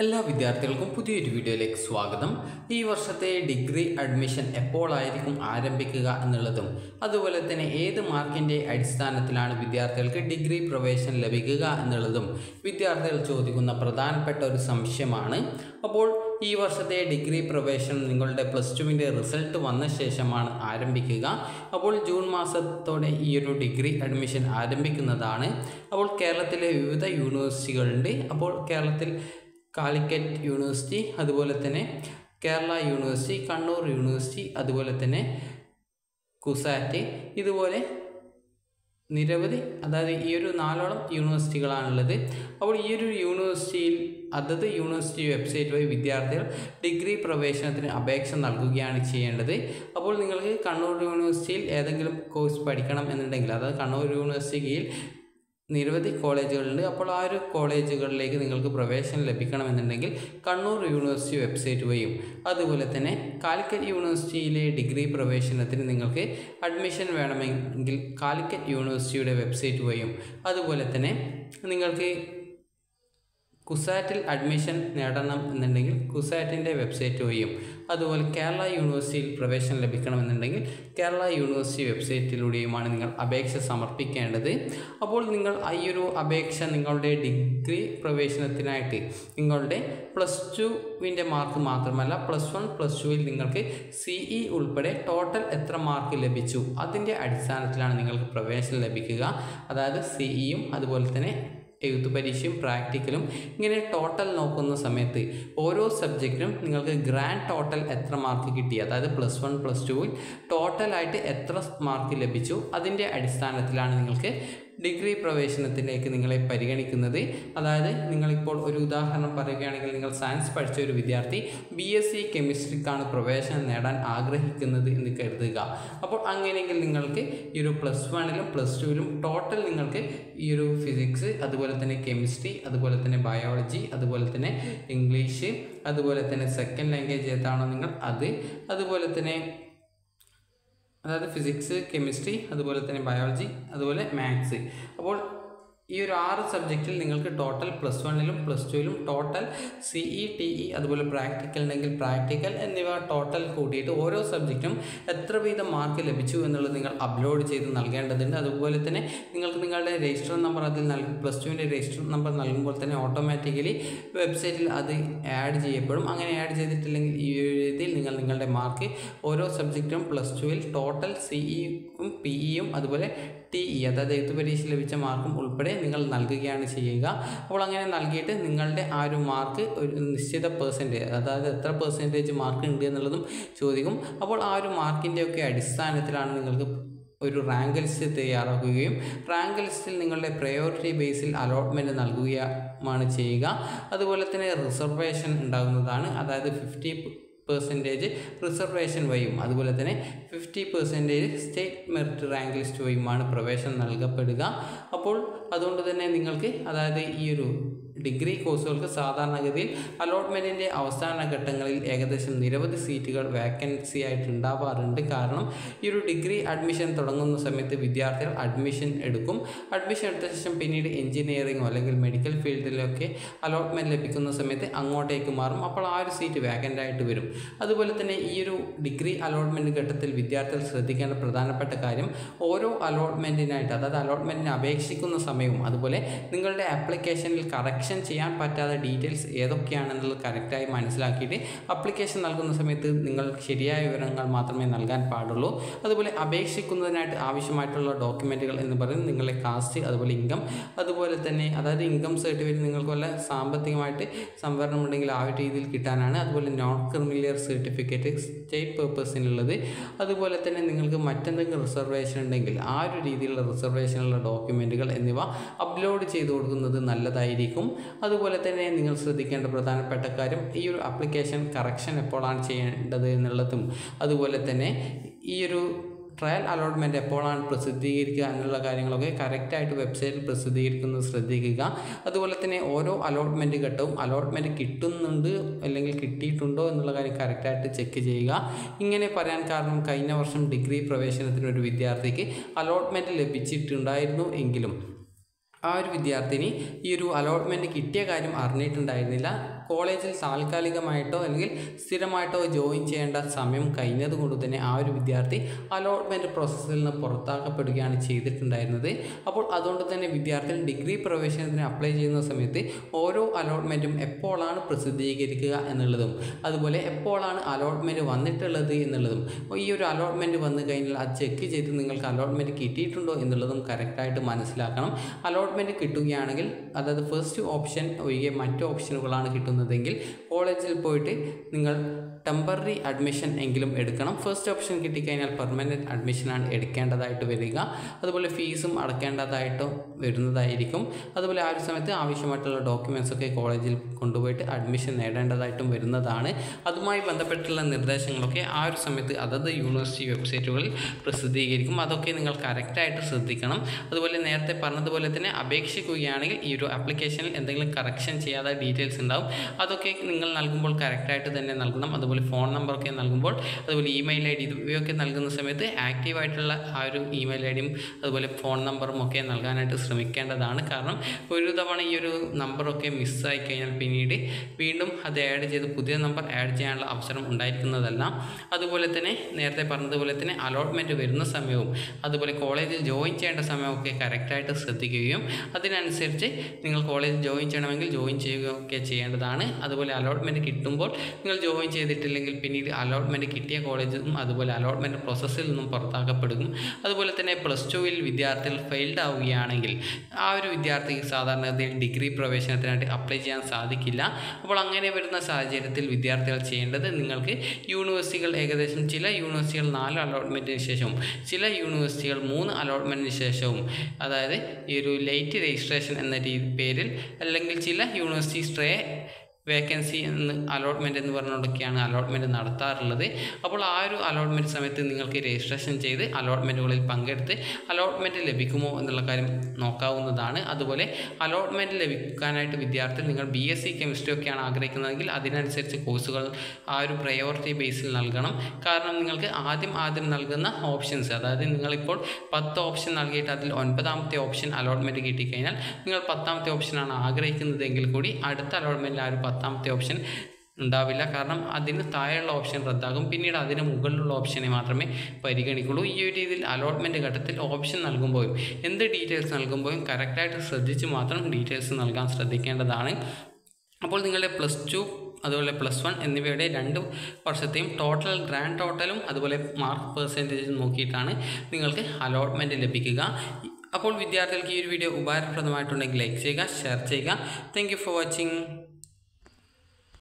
എല്ലാ വിദ്യാർത്ഥികൾക്കും പുതിയൊരു വീഡിയോയിലേക്ക് സ്വാഗതം ഈ വർഷത്തെ ഡിഗ്രി അഡ്മിഷൻ എപ്പോഴായിരിക്കും ആരംഭിക്കുക എന്നുള്ളതും അതുപോലെ തന്നെ ഏത് മാർക്കിൻ്റെ അടിസ്ഥാനത്തിലാണ് വിദ്യാർത്ഥികൾക്ക് ഡിഗ്രി പ്രവേശനം ലഭിക്കുക എന്നുള്ളതും വിദ്യാർത്ഥികൾ ചോദിക്കുന്ന പ്രധാനപ്പെട്ട ഒരു സംശയമാണ് അപ്പോൾ ഈ വർഷത്തെ ഡിഗ്രി പ്രവേശനം നിങ്ങളുടെ പ്ലസ് ടുവിൻ്റെ റിസൾട്ട് വന്ന ശേഷമാണ് ആരംഭിക്കുക അപ്പോൾ ജൂൺ മാസത്തോടെ ഈ ഒരു ഡിഗ്രി അഡ്മിഷൻ ആരംഭിക്കുന്നതാണ് അപ്പോൾ കേരളത്തിലെ വിവിധ യൂണിവേഴ്സിറ്റികളുണ്ട് അപ്പോൾ കേരളത്തിൽ കാലിക്കറ്റ് യൂണിവേഴ്സിറ്റി അതുപോലെ തന്നെ കേരള യൂണിവേഴ്സിറ്റി കണ്ണൂർ യൂണിവേഴ്സിറ്റി അതുപോലെ തന്നെ കുസാറ്റ് ഇതുപോലെ നിരവധി അതായത് ഈ ഒരു നാലോളം യൂണിവേഴ്സിറ്റികളാണുള്ളത് അപ്പോൾ ഈ ഒരു യൂണിവേഴ്സിറ്റിയിൽ അതത് യൂണിവേഴ്സിറ്റി വെബ്സൈറ്റ് വഴി വിദ്യാർത്ഥികൾ ഡിഗ്രി പ്രവേശനത്തിന് അപേക്ഷ നൽകുകയാണ് ചെയ്യേണ്ടത് അപ്പോൾ നിങ്ങൾക്ക് കണ്ണൂർ യൂണിവേഴ്സിറ്റിയിൽ ഏതെങ്കിലും കോഴ്സ് പഠിക്കണം എന്നുണ്ടെങ്കിൽ അതായത് കണ്ണൂർ യൂണിവേഴ്സിറ്റി കീഴിൽ നിരവധി കോളേജുകളുണ്ട് അപ്പോൾ ആ ഒരു കോളേജുകളിലേക്ക് നിങ്ങൾക്ക് പ്രവേശനം ലഭിക്കണമെന്നുണ്ടെങ്കിൽ കണ്ണൂർ യൂണിവേഴ്സിറ്റി വെബ്സൈറ്റ് വഴിയും അതുപോലെ തന്നെ കാലിക്കറ്റ് യൂണിവേഴ്സിറ്റിയിലെ ഡിഗ്രി പ്രവേശനത്തിന് നിങ്ങൾക്ക് അഡ്മിഷൻ വേണമെങ്കിൽ കാലിക്കറ്റ് യൂണിവേഴ്സിറ്റിയുടെ വെബ്സൈറ്റ് വഴിയും അതുപോലെ തന്നെ നിങ്ങൾക്ക് കുസാറ്റിൽ അഡ്മിഷൻ നേടണം എന്നുണ്ടെങ്കിൽ കുസാറ്റിൻ്റെ വെബ്സൈറ്റ് വഴിയും അതുപോലെ കേരള യൂണിവേഴ്സിറ്റിയിൽ പ്രവേശനം ലഭിക്കണമെന്നുണ്ടെങ്കിൽ കേരള യൂണിവേഴ്സിറ്റി വെബ്സൈറ്റിലൂടെയുമാണ് നിങ്ങൾ അപേക്ഷ സമർപ്പിക്കേണ്ടത് അപ്പോൾ നിങ്ങൾ ഈ ഒരു അപേക്ഷ നിങ്ങളുടെ ഡിഗ്രി പ്രവേശനത്തിനായിട്ട് നിങ്ങളുടെ പ്ലസ് ടുവിൻ്റെ മാർക്ക് മാത്രമല്ല പ്ലസ് വൺ പ്ലസ് ടുവിൽ നിങ്ങൾക്ക് സി ഇ ഉൾപ്പെടെ ടോട്ടൽ എത്ര മാർക്ക് ലഭിച്ചു അതിൻ്റെ അടിസ്ഥാനത്തിലാണ് നിങ്ങൾക്ക് പ്രവേശനം ലഭിക്കുക അതായത് സി ഇയും അതുപോലെ തന്നെ എഴുത്ത് പരീക്ഷയും പ്രാക്ടിക്കലും ഇങ്ങനെ ടോട്ടൽ നോക്കുന്ന സമയത്ത് ഓരോ സബ്ജക്റ്റിനും നിങ്ങൾക്ക് ഗ്രാൻഡ് ടോട്ടൽ എത്ര മാർക്ക് കിട്ടി അതായത് പ്ലസ് വൺ പ്ലസ് ടുവിൽ ടോട്ടലായിട്ട് എത്ര മാർക്ക് ലഭിച്ചു അതിൻ്റെ അടിസ്ഥാനത്തിലാണ് നിങ്ങൾക്ക് ഡിഗ്രി പ്രവേശനത്തിലേക്ക് നിങ്ങളെ പരിഗണിക്കുന്നത് അതായത് നിങ്ങളിപ്പോൾ ഒരു ഉദാഹരണം പറയുകയാണെങ്കിൽ നിങ്ങൾ സയൻസ് പഠിച്ച ഒരു വിദ്യാർത്ഥി ബി എസ് സി കെമിസ്ട്രിക്കാണ് പ്രവേശനം നേടാൻ ആഗ്രഹിക്കുന്നത് എന്ന് കരുതുക അപ്പോൾ അങ്ങനെയെങ്കിൽ നിങ്ങൾക്ക് ഈ ഒരു പ്ലസ് വണ്ണിലും പ്ലസ് ടുവിലും ടോട്ടൽ നിങ്ങൾക്ക് ഈ ഒരു ഫിസിക്സ് അതുപോലെ തന്നെ കെമിസ്ട്രി അതുപോലെ തന്നെ ബയോളജി അതുപോലെ തന്നെ ഇംഗ്ലീഷ് അതുപോലെ തന്നെ സെക്കൻഡ് ലാംഗ്വേജ് ഏതാണോ നിങ്ങൾ അത് അതുപോലെ തന്നെ അതായത് ഫിസിക്സ് കെമിസ്ട്രി അതുപോലെ തന്നെ ബയോളജി അതുപോലെ മാത്സ് അപ്പോൾ ഈ ഒരു ആറ് സബ്ജക്റ്റിൽ നിങ്ങൾക്ക് ടോട്ടൽ പ്ലസ് വണ്ണിലും പ്ലസ് ടുവിലും total C E T E അതുപോലെ പ്രാക്ടിക്കൽ ഉണ്ടെങ്കിൽ പ്രാക്ടിക്കൽ എന്നിവ ടോട്ടൽ കൂട്ടിയിട്ട് ഓരോ സബ്ജക്റ്റും എത്ര വീതം മാർക്ക് ലഭിച്ചു എന്നുള്ളത് നിങ്ങൾ അപ്ലോഡ് ചെയ്ത് നൽകേണ്ടതുണ്ട് അതുപോലെ തന്നെ നിങ്ങൾക്ക് നിങ്ങളുടെ രജിസ്റ്റർ നമ്പർ അതിൽ നൽകി പ്ലസ് ടുവിൻ്റെ രജിസ്റ്റർ നമ്പർ നൽകുമ്പോൾ തന്നെ ഓട്ടോമാറ്റിക്കലി വെബ്സൈറ്റിൽ അത് ആഡ് ചെയ്യപ്പെടും അങ്ങനെ ആഡ് ചെയ്തിട്ടില്ലെങ്കിൽ ഈ ഒരു രീതിയിൽ നിങ്ങൾ നിങ്ങളുടെ മാർക്ക് ഓരോ സബ്ജക്റ്റും പ്ലസ് ടുവിൽ ടോട്ടൽ സി ഇയും പി ഇയും അതുപോലെ ടി ഇ അതായത് എഴുത്ത് പരീക്ഷ ലഭിച്ച മാർക്കും ഉൾപ്പെടെ നിങ്ങൾ നൽകുകയാണ് ചെയ്യുക അപ്പോൾ അങ്ങനെ നൽകിയിട്ട് നിങ്ങളുടെ ആ ഒരു മാർക്ക് ഒരു നിശ്ചിത പെർസെൻറ്റേജ് അതായത് എത്ര പെർസെൻറ്റേജ് മാർക്ക് ഉണ്ട് എന്നുള്ളതും ചോദിക്കും അപ്പോൾ ആ ഒരു മാർക്കിൻ്റെ ഒക്കെ അടിസ്ഥാനത്തിലാണ് നിങ്ങൾക്ക് ഒരു റാങ്ക് ലിസ്റ്റ് തയ്യാറാക്കുകയും റാങ്ക് ലിസ്റ്റിൽ നിങ്ങളുടെ പ്രയോറിറ്റി ബേസിൽ അലോട്ട്മെൻറ്റ് നൽകുകയാണ് ചെയ്യുക അതുപോലെ തന്നെ റിസർവേഷൻ ഉണ്ടാകുന്നതാണ് അതായത് ഫിഫ്റ്റി പെർസെൻറ്റേജ് റിസർവേഷൻ വഴിയും അതുപോലെ തന്നെ fifty percentage state merit rank list വഴിയുമാണ് പ്രവേശനം നൽകപ്പെടുക അപ്പോൾ അതുകൊണ്ട് തന്നെ നിങ്ങൾക്ക് അതായത് ഈ ഒരു ഡിഗ്രി കോഴ്സുകൾക്ക് സാധാരണഗതിയിൽ അലോട്ട്മെൻറ്റിൻ്റെ അവസാന ഘട്ടങ്ങളിൽ ഏകദേശം നിരവധി സീറ്റുകൾ വേക്കൻസി ആയിട്ട് ഉണ്ടാവാറുണ്ട് കാരണം ഈ ഒരു ഡിഗ്രി അഡ്മിഷൻ തുടങ്ങുന്ന സമയത്ത് വിദ്യാർത്ഥികൾ അഡ്മിഷൻ എടുക്കും അഡ്മിഷൻ എടുത്ത ശേഷം പിന്നീട് എഞ്ചിനീയറിങ്ങോ അല്ലെങ്കിൽ മെഡിക്കൽ ഫീൽഡിലൊക്കെ അലോട്ട്മെൻറ്റ് ലഭിക്കുന്ന സമയത്ത് അങ്ങോട്ടേക്ക് മാറും അപ്പോൾ ആ ഒരു സീറ്റ് വേക്കൻ്റ് ആയിട്ട് വരും അതുപോലെ തന്നെ ഈ ഒരു ഡിഗ്രി അലോട്ട്മെൻറ്റ് ഘട്ടത്തിൽ വിദ്യാർത്ഥികൾ ശ്രദ്ധിക്കേണ്ട പ്രധാനപ്പെട്ട കാര്യം ഓരോ അലോട്ട്മെൻറ്റിനായിട്ട് അതായത് അലോട്ട്മെൻറ്റിന് അപേക്ഷിക്കുന്ന സമയവും അതുപോലെ നിങ്ങളുടെ ആപ്ലിക്കേഷനിൽ കറക്ഷൻ ചെയ്യാൻ പറ്റാത്ത ഡീറ്റെയിൽസ് ഏതൊക്കെയാണെന്നുള്ളത് കറക്റ്റായി മനസ്സിലാക്കിയിട്ട് അപ്ലിക്കേഷൻ നൽകുന്ന സമയത്ത് നിങ്ങൾ ശരിയായ വിവരങ്ങൾ മാത്രമേ നൽകാൻ പാടുള്ളൂ അതുപോലെ അപേക്ഷിക്കുന്നതിനായിട്ട് ആവശ്യമായിട്ടുള്ള ഡോക്യുമെൻറ്റുകൾ എന്ന് പറയുന്നത് നിങ്ങളുടെ കാസ്റ്റ് അതുപോലെ ഇൻകം അതുപോലെ തന്നെ അതായത് ഇൻകം സർട്ടിഫിക്കറ്റ് നിങ്ങൾക്ക് വല്ല സാമ്പത്തികമായിട്ട് സംവരണം ഉണ്ടെങ്കിൽ ആ ഒരു രീതിയിൽ കിട്ടാനാണ് അതുപോലെ നോൺ ക്രിമിലിയർ സർട്ടിഫിക്കറ്റ് സ്റ്റേറ്റ് പേർപ്പസിനുള്ളത് അതുപോലെ തന്നെ നിങ്ങൾക്ക് മറ്റെന്തെങ്കിലും റിസർവേഷൻ ഉണ്ടെങ്കിൽ ആ ഒരു രീതിയിലുള്ള റിസർവേഷനുള്ള ഡോക്യുമെൻറ്റുകൾ എന്നിവ അപ്ലോഡ് ചെയ്ത് കൊടുക്കുന്നത് നല്ലതായിരിക്കും അതുപോലെ തന്നെ നിങ്ങൾ ശ്രദ്ധിക്കേണ്ട പ്രധാനപ്പെട്ട കാര്യം ഈ ഒരു ആപ്ലിക്കേഷൻ കറക്ഷൻ എപ്പോഴാണ് ചെയ്യേണ്ടത് എന്നുള്ളതും അതുപോലെ തന്നെ ഈ ഒരു ട്രയൽ അലോട്ട്മെൻറ്റ് എപ്പോഴാണ് പ്രസിദ്ധീകരിക്കുക എന്നുള്ള കാര്യങ്ങളൊക്കെ കറക്റ്റായിട്ട് വെബ്സൈറ്റിൽ പ്രസിദ്ധീകരിക്കുന്നത് ശ്രദ്ധിക്കുക അതുപോലെ തന്നെ ഓരോ അലോട്ട്മെൻറ്റ് ഘട്ടവും അലോട്ട്മെൻറ്റ് കിട്ടുന്നുണ്ട് അല്ലെങ്കിൽ കിട്ടിയിട്ടുണ്ടോ എന്നുള്ള കാര്യം കറക്റ്റായിട്ട് ചെക്ക് ചെയ്യുക ഇങ്ങനെ പറയാൻ കാരണം കഴിഞ്ഞ വർഷം ഡിഗ്രി പ്രവേശനത്തിന് ഒരു വിദ്യാർത്ഥിക്ക് അലോട്ട്മെൻറ്റ് ലഭിച്ചിട്ടുണ്ടായിരുന്നു എങ്കിലും ആ ഒരു വിദ്യാർത്ഥിനി ഈ ഒരു അലോട്ട്മെൻറ്റ് കിട്ടിയ കാര്യം അറിഞ്ഞിട്ടുണ്ടായിരുന്നില്ല കോളേജിൽ താൽക്കാലികമായിട്ടോ അല്ലെങ്കിൽ സ്ഥിരമായിട്ടോ ജോയിൻ ചെയ്യേണ്ട സമയം കഴിഞ്ഞത് കൊണ്ട് തന്നെ ആ ഒരു വിദ്യാർത്ഥി അലോട്ട്മെൻറ്റ് പ്രോസസ്സിൽ നിന്ന് പുറത്താക്കപ്പെടുകയാണ് ചെയ്തിട്ടുണ്ടായിരുന്നത് അപ്പോൾ അതുകൊണ്ട് തന്നെ വിദ്യാർത്ഥികൾ ഡിഗ്രി പ്രവേശനത്തിന് അപ്ലൈ ചെയ്യുന്ന സമയത്ത് ഓരോ അലോട്ട്മെൻറ്റും എപ്പോഴാണ് പ്രസിദ്ധീകരിക്കുക എന്നുള്ളതും അതുപോലെ എപ്പോഴാണ് അലോട്ട്മെൻറ്റ് വന്നിട്ടുള്ളത് എന്നുള്ളതും ഈ ഒരു അലോട്ട്മെൻറ്റ് വന്നു കഴിഞ്ഞാൽ അത് ചെക്ക് ചെയ്ത് നിങ്ങൾക്ക് അലോട്ട്മെൻറ്റ് കിട്ടിയിട്ടുണ്ടോ എന്നുള്ളതും കറക്റ്റായിട്ട് മനസ്സിലാക്കണം അലോട്ട്മെൻറ്റ് കിട്ടുകയാണെങ്കിൽ അതായത് ഫസ്റ്റ് ഓപ്ഷൻ ഒഴികെ മറ്റു ഓപ്ഷനുകളാണ് കിട്ടുന്നതെങ്കിൽ കോളേജിൽ പോയിട്ട് നിങ്ങൾ ടെമ്പററി അഡ്മിഷൻ എങ്കിലും എടുക്കണം ഫസ്റ്റ് ഓപ്ഷൻ കിട്ടിക്കഴിഞ്ഞാൽ പെർമനൻറ്റ് അഡ്മിഷനാണ് എടുക്കേണ്ടതായിട്ട് വരിക അതുപോലെ ഫീസും അടക്കേണ്ടതായിട്ട് വരുന്നതായിരിക്കും അതുപോലെ ആ ഒരു സമയത്ത് ആവശ്യമായിട്ടുള്ള ഡോക്യുമെൻസ് ഒക്കെ കോളേജിൽ കൊണ്ടുപോയിട്ട് അഡ്മിഷൻ നേടേണ്ടതായിട്ടും വരുന്നതാണ് അതുമായി ബന്ധപ്പെട്ടുള്ള നിർദ്ദേശങ്ങളൊക്കെ ആ ഒരു സമയത്ത് അതത് യൂണിവേഴ്സിറ്റി വെബ്സൈറ്റുകളിൽ പ്രസിദ്ധീകരിക്കും അതൊക്കെ നിങ്ങൾ കറക്റ്റായിട്ട് ശ്രദ്ധിക്കണം അതുപോലെ നേരത്തെ പറഞ്ഞതുപോലെ തന്നെ അപേക്ഷിക്കുകയാണെങ്കിൽ ഈ ഒരു ആപ്ലിക്കേഷനിൽ എന്തെങ്കിലും കറക്ഷൻ ചെയ്യാതെ ഡീറ്റെയിൽസ് ഉണ്ടാവും അതൊക്കെ നിങ്ങൾ നൽകുമ്പോൾ കറക്റ്റായിട്ട് തന്നെ നൽകണം അതുപോലെ ഫോൺ നമ്പറൊക്കെ നൽകുമ്പോൾ അതുപോലെ ഇമെയിൽ ഐ ഡി ഇവയൊക്കെ നൽകുന്ന സമയത്ത് ആക്റ്റീവായിട്ടുള്ള ആ ഒരു ഇമെയിൽ ഐ ഡിയും അതുപോലെ ഫോൺ നമ്പറും ഒക്കെ നൽകാനായിട്ട് ശ്രമിക്കേണ്ടതാണ് കാരണം ഒരു തവണ ഈ ഒരു നമ്പറൊക്കെ മിസ്സായി കഴിഞ്ഞാൽ പിന്നീട് വീണ്ടും അത് ആഡ് ചെയ്ത് പുതിയ നമ്പർ ആഡ് ചെയ്യാനുള്ള അവസരം ഉണ്ടായിരിക്കുന്നതല്ല അതുപോലെ തന്നെ നേരത്തെ പറഞ്ഞതുപോലെ തന്നെ അലോട്ട്മെൻറ്റ് വരുന്ന സമയവും അതുപോലെ കോളേജിൽ ജോയിൻ ചെയ്യേണ്ട സമയമൊക്കെ കറക്റ്റായിട്ട് ശ്രദ്ധിക്കുകയും അതിനനുസരിച്ച് നിങ്ങൾ കോളേജിൽ ജോയിൻ ചെയ്യണമെങ്കിൽ ജോയിൻ ചെയ്യുകയൊക്കെ ചെയ്യേണ്ടതാണ് അതുപോലെ അലോട്ട്മെൻറ്റ് കിട്ടുമ്പോൾ നിങ്ങൾ ജോയിൻ ചെയ്തിട്ടില്ലെങ്കിൽ പിന്നീട് അലോട്ട്മെൻറ്റ് കിട്ടിയ കോളേജിൽ നിന്നും അതുപോലെ അലോട്ട്മെൻറ്റ് പ്രോസസ്സിൽ നിന്നും പുറത്താക്കപ്പെടും അതുപോലെ തന്നെ പ്ലസ് ടുവിൽ വിദ്യാർത്ഥികൾ ഫെയിൽഡ് ആവുകയാണെങ്കിൽ ആ ഒരു വിദ്യാർത്ഥിക്ക് സാധാരണഗതിയിൽ ഡിഗ്രി പ്രവേശനത്തിനായിട്ട് അപ്ലൈ ചെയ്യാൻ സാധിക്കില്ല അപ്പോൾ അങ്ങനെ വരുന്ന സാഹചര്യത്തിൽ വിദ്യാർത്ഥികൾ ചെയ്യേണ്ടത് നിങ്ങൾക്ക് യൂണിവേഴ്സിറ്റികൾ ഏകദേശം ചില യൂണിവേഴ്സിറ്റികൾ നാല് അലോട്ട്മെൻറ്റിന് ശേഷവും ചില യൂണിവേഴ്സിറ്റികൾ മൂന്ന് അലോട്ട്മെൻറ്റിന് ശേഷവും അതായത് ഈ ഒരു ലേറ്റ് രജിസ്ട്രേഷൻ എന്ന രീതി പേരിൽ അല്ലെങ്കിൽ ചില യൂണിവേഴ്സിറ്റി സ്ട്രേ വേക്കൻസി എന്ന് അലോട്ട്മെൻറ്റ് എന്ന് പറഞ്ഞുകൊണ്ടൊക്കെയാണ് അലോട്ട്മെൻറ്റ് നടത്താറുള്ളത് അപ്പോൾ ആ ഒരു അലോട്ട്മെൻറ്റ് സമയത്ത് നിങ്ങൾക്ക് രജിസ്ട്രേഷൻ ചെയ്ത് അലോട്ട്മെൻറ്റുകളിൽ പങ്കെടുത്ത് അലോട്ട്മെൻറ്റ് ലഭിക്കുമോ എന്നുള്ള കാര്യം നോക്കാവുന്നതാണ് അതുപോലെ അലോട്ട്മെൻറ്റ് ലഭിക്കാനായിട്ട് വിദ്യാർത്ഥികൾ നിങ്ങൾ ബി എസ് സി കെമിസ്ട്രി ഒക്കെയാണ് ആഗ്രഹിക്കുന്നതെങ്കിൽ അതിനനുസരിച്ച് കോഴ്സുകൾ ആ ഒരു പ്രയോറിറ്റി ബേസിൽ നൽകണം കാരണം നിങ്ങൾക്ക് ആദ്യം ആദ്യം നൽകുന്ന ഓപ്ഷൻസ് അതായത് നിങ്ങളിപ്പോൾ പത്ത് ഓപ്ഷൻ നൽകിയിട്ട് അതിൽ ഒൻപതാമത്തെ ഓപ്ഷൻ അലോട്ട്മെൻറ്റ് കിട്ടിക്കഴിഞ്ഞാൽ നിങ്ങൾ പത്താമത്തെ ഓപ്ഷനാണ് ആഗ്രഹിക്കുന്നതെങ്കിൽ കൂടി അടുത്ത അലോട്ട്മെൻറ്റിൽ ആ ഒരു പത്താമത്തെ ഓപ്ഷൻ ഉണ്ടാവില്ല കാരണം അതിന് താഴെയുള്ള ഓപ്ഷൻ റദ്ദാകും പിന്നീട് അതിന് മുകളിലുള്ള ഓപ്ഷനെ മാത്രമേ പരിഗണിക്കുള്ളൂ ഈ ഒരു രീതിയിൽ അലോട്ട്മെൻറ്റ് ഘട്ടത്തിൽ ഓപ്ഷൻ നൽകുമ്പോഴും എന്ത് ഡീറ്റെയിൽസ് നൽകുമ്പോഴും കറക്റ്റായിട്ട് ശ്രദ്ധിച്ച് മാത്രം ഡീറ്റെയിൽസ് നൽകാൻ ശ്രദ്ധിക്കേണ്ടതാണ് അപ്പോൾ നിങ്ങളുടെ പ്ലസ് ടു അതുപോലെ പ്ലസ് വൺ എന്നിവയുടെ രണ്ട് വർഷത്തെയും ടോട്ടൽ ഗ്രാൻഡ് ടോട്ടലും അതുപോലെ മാർക്ക് പെർസെൻറ്റേജും നോക്കിയിട്ടാണ് നിങ്ങൾക്ക് അലോട്ട്മെൻറ്റ് ലഭിക്കുക അപ്പോൾ വിദ്യാർത്ഥികൾക്ക് ഈ ഒരു വീഡിയോ ഉപകാരപ്രദമായിട്ടുണ്ടെങ്കിൽ ലൈക്ക് ചെയ്യുക ഷെയർ ചെയ്യുക താങ്ക് ഫോർ വാച്ചിങ്